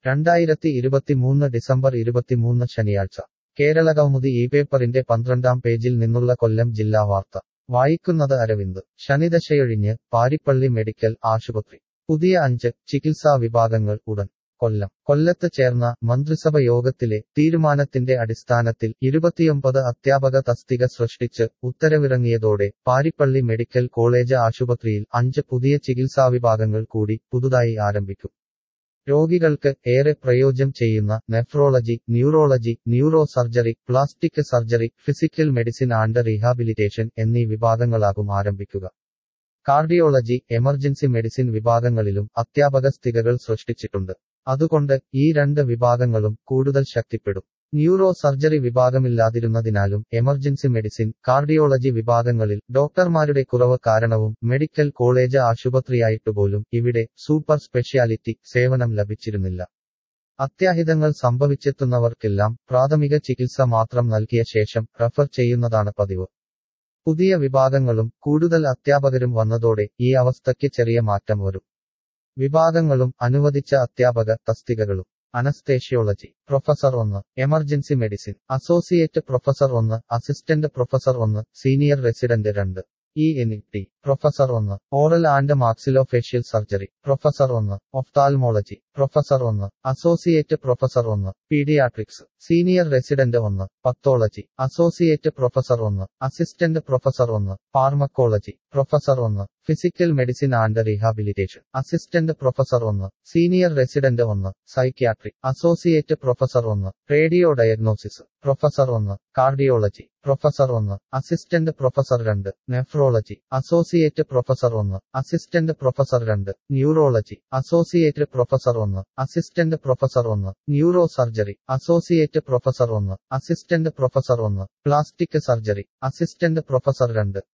രണ്ടായിരത്തി ഇരുപത്തിമൂന്ന് ഡിസംബർ ഇരുപത്തിമൂന്ന് ശനിയാഴ്ച കേരള കൗമുദി ഈ പേപ്പറിന്റെ പന്ത്രണ്ടാം പേജിൽ നിന്നുള്ള കൊല്ലം ജില്ലാ വാർത്ത വായിക്കുന്നത് അരവിന്ദ് ശനിദശയൊഴിഞ്ഞ് പാരിപ്പള്ളി മെഡിക്കൽ ആശുപത്രി പുതിയ അഞ്ച് ചികിത്സാ വിഭാഗങ്ങൾ ഉടൻ കൊല്ലം കൊല്ലത്ത് ചേർന്ന മന്ത്രിസഭ യോഗത്തിലെ തീരുമാനത്തിന്റെ അടിസ്ഥാനത്തിൽ ഇരുപത്തിയൊമ്പത് അധ്യാപക തസ്തിക സൃഷ്ടിച്ച് ഉത്തരവിറങ്ങിയതോടെ പാരിപ്പള്ളി മെഡിക്കൽ കോളേജ് ആശുപത്രിയിൽ അഞ്ച് പുതിയ ചികിത്സാ വിഭാഗങ്ങൾ കൂടി പുതുതായി ആരംഭിക്കും രോഗികൾക്ക് ഏറെ പ്രയോജനം ചെയ്യുന്ന nephrology neurology neuro surgery plastic surgery physical medicine and rehabilitation എന്നീ വിഭാഗങ്ങളാകും ആരംഭിക്കുക കാർഡിയോളജി എമർജൻസി മെഡിസിൻ വിഭാഗങ്ങളിലും അധ്യാപക സ്ഥികകൾ സൃഷ്ടിച്ചിട്ടുണ്ട് അതുകൊണ്ട് ഈ രണ്ട് വിഭാഗങ്ങളും കൂടുതൽ ശക്തിപ്പെടും ന്യൂറോ സർജറി വിഭാഗമില്ലാതിരുന്നതിനാലും എമർജൻസി മെഡിസിൻ കാർഡിയോളജി വിഭാഗങ്ങളിൽ ഡോക്ടർമാരുടെ കുറവ് കാരണവും മെഡിക്കൽ കോളേജ് ആശുപത്രിയായിട്ടുപോലും ഇവിടെ സൂപ്പർ സ്പെഷ്യാലിറ്റി സേവനം ലഭിച്ചിരുന്നില്ല അത്യാഹിതങ്ങൾ സംഭവിച്ചെത്തുന്നവർക്കെല്ലാം പ്രാഥമിക ചികിത്സ മാത്രം നൽകിയ ശേഷം റഫർ ചെയ്യുന്നതാണ് പതിവ് പുതിയ വിഭാഗങ്ങളും കൂടുതൽ അധ്യാപകരും വന്നതോടെ ഈ അവസ്ഥയ്ക്ക് ചെറിയ മാറ്റം വരും വിഭാഗങ്ങളും അനുവദിച്ച അധ്യാപക തസ്തികകളും അനസ്തേഷ്യോളജി പ്രൊഫസർ ഒന്ന് എമർജൻസി മെഡിസിൻ അസോസിയേറ്റ് പ്രൊഫസർ ഒന്ന് അസിസ്റ്റന്റ് പ്രൊഫസർ ഒന്ന് സീനിയർ റെസിഡന്റ് രണ്ട് ഇ എൻ ടി പ്രൊഫസർ ഒന്ന് oral and maxillofacial surgery professor ഒന്ന് ഒഫ്താൽമോളജി പ്രൊഫസർ ഒന്ന് അസോസിയേറ്റ് പ്രൊഫസർ ഒന്ന് പീഡിയാട്രിക്സ് സീനിയർ റെസിഡന്റ് ഒന്ന് പത്തോളജി അസോസിയേറ്റ് പ്രൊഫസർ ഒന്ന് അസിസ്റ്റന്റ് പ്രൊഫസർ ഒന്ന് ഫാർമക്കോളജി പ്രൊഫസർ ഒന്ന് physical medicine and rehabilitation assistant professor ഒന്ന് സീനിയർ റെസിഡന്റ് ഒന്ന് സൈക്യാട്രി അസോസിയേറ്റ് പ്രൊഫസർ ഒന്ന് റേഡിയോ ഡയഗ്നോസിസ് പ്രൊഫസർ ഒന്ന് കാർഡിയോളജി പ്രൊഫസർ ഒന്ന് അസിസ്റ്റന്റ് പ്രൊഫസർ രണ്ട് നെഫ്രോളജി അസോസിയേറ്റ് പ്രൊഫസർ ഒന്ന് അസിസ്റ്റന്റ് പ്രൊഫസർ രണ്ട് ന്യൂറോളജി അസോസിയേറ്റ് പ്രൊഫസർ ഒന്ന് അസിസ്റ്റന്റ് പ്രൊഫസർ ഒന്ന് ന്യൂറോ സർജറി അസോസിയേറ്റ് പ്രൊഫസർ ഒന്ന് അസിസ്റ്റന്റ് പ്രൊഫസർ ഒന്ന് പ്ലാസ്റ്റിക് സർജറി അസിസ്റ്റന്റ് പ്രൊഫസർ രണ്ട്